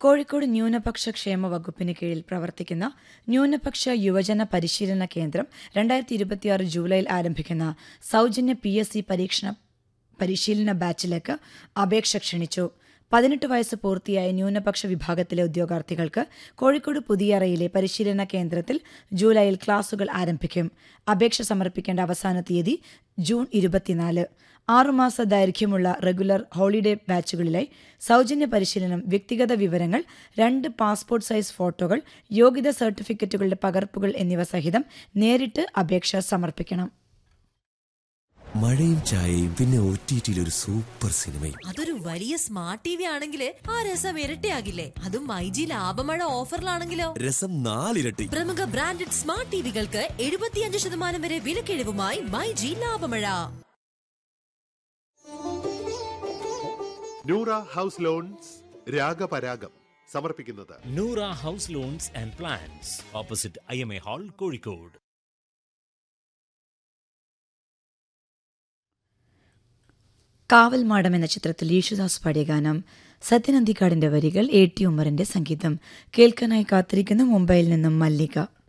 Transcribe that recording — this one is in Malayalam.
കോഴിക്കോട് ന്യൂനപക്ഷ ക്ഷേമ വകുപ്പിന് കീഴിൽ പ്രവർത്തിക്കുന്ന ന്യൂനപക്ഷ യുവജന പരിശീലന കേന്ദ്രം രണ്ടായിരത്തി ഇരുപത്തിയാറ് ജൂലൈയിൽ ആരംഭിക്കുന്ന സൗജന്യ പി എസ് സി പരീക്ഷണ പരിശീലന ബാച്ചിലേക്ക് അപേക്ഷ ക്ഷണിച്ചു പതിനെട്ട് വയസ്സ് പൂർത്തിയായ ന്യൂനപക്ഷ വിഭാഗത്തിലെ ഉദ്യോഗാർത്ഥികൾക്ക് കോഴിക്കോട് പുതിയറയിലെ പരിശീലന കേന്ദ്രത്തിൽ ജൂലൈയിൽ ക്ലാസുകൾ ആരംഭിക്കും അപേക്ഷ സമർപ്പിക്കേണ്ട അവസാന തീയതി ജൂൺ ഇരുപത്തിനാല് ആറുമാസ ദൈർഘ്യമുള്ള റെഗുലർ ഹോളിഡേ ബാച്ചുകളിലായി സൗജന്യ പരിശീലനം വ്യക്തിഗത വിവരങ്ങൾ രണ്ട് പാസ്പോർട്ട് സൈസ് ഫോട്ടോകൾ യോഗ്യത സർട്ടിഫിക്കറ്റുകളുടെ പകർപ്പുകൾ എന്നിവ സഹിതം നേരിട്ട് അപേക്ഷ സമർപ്പിക്കണം മഴയും ചായയും പിന്നെ ഒ ടി ടിയിൽ ഒരു സൂപ്പർ സിനിമയും അതൊരു വലിയ സ്മാർട്ട് ടി വി ആണെങ്കിൽ ആ രസം ഇരട്ടിയാകില്ലേ അതും മൈജി ലാഭമഴ ഓഫറിലാണെങ്കിലോ രസം നാലിരട്ടി പ്രമുഖ ബ്രാൻഡഡ് സ്മാർട്ട് ടിവികൾക്ക് എഴുപത്തിയഞ്ച് ശതമാനം വരെ വിലക്കിഴിവുമായി മൈജി ലാഭമഴ നൂറ ഹൗസ് ലോൺസ് രാഗപരാഗം സമർപ്പിക്കുന്നത് Noora house loans and plans opposite I M A hall Kozhikode കാവൽ മാടം എന്ന ചിത്രത്തിൽ യേശുദാസ് പാടിയ ഗാനം സത്യനന്ദിക്കാടിന്റെ വരികൾ എ ടി ഉമ്മറിന്റെ സംഗീതം കേൾക്കാനായി കാത്തിരിക്കുന്ന മുംബൈയിൽ നിന്നും മല്ലിക